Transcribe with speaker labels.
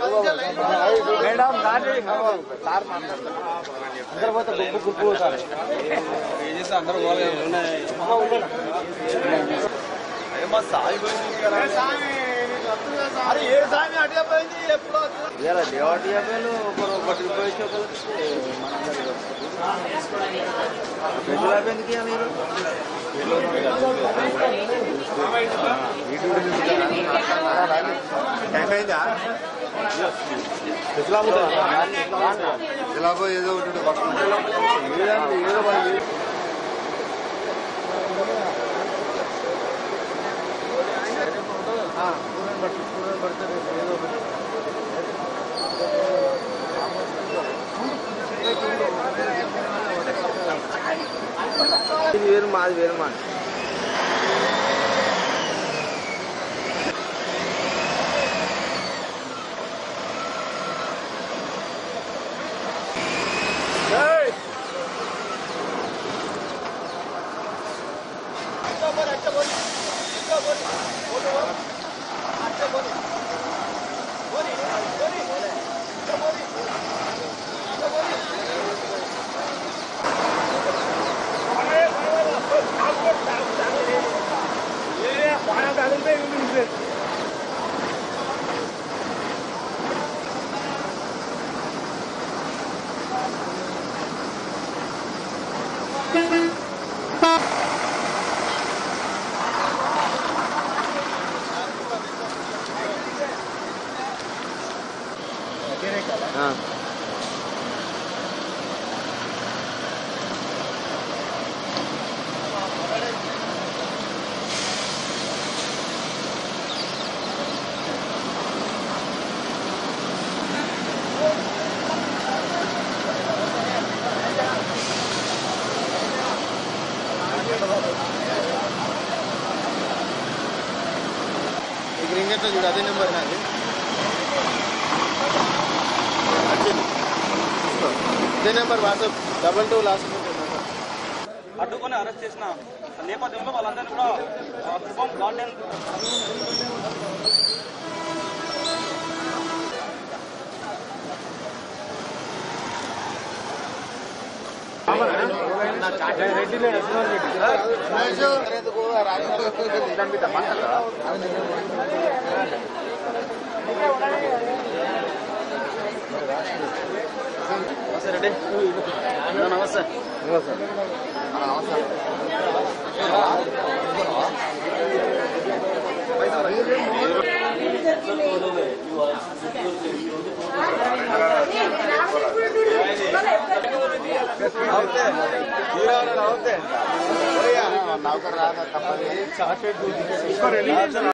Speaker 1: Madam దాన్ని sir అందరు పోతే గుంపు గుంపు పోతారు
Speaker 2: ఏం చేస్తే అందరూ పోవాలి ఏమో సాయి అరే ఏ సామి అటే పోయింది ఎప్పుడు
Speaker 1: ఇలా దేవాటి యాభైలు ఒకరు ఒకటి పోయి పెద్దలు అయిపోయింది మీరు
Speaker 2: ఏమైందా ఎలాగో ఏదో ఒకటి
Speaker 1: ఏదో వాళ్ళు ఇది వేరు మాది వేరు మా
Speaker 2: ఇక్కడ ఇంకెట్లా చూడు అదే నెంబర్ నాది వచ్చింది. ఇదే number WhatsApp double two last
Speaker 3: అడ్డుకొని అరెస్ట్ చేసిన నేపథ్యంలో వాళ్ళందరినీ కూడా ఆ, శుభం గార్డెన్
Speaker 2: నమస్తే నౌకర్ రాదా తప్పని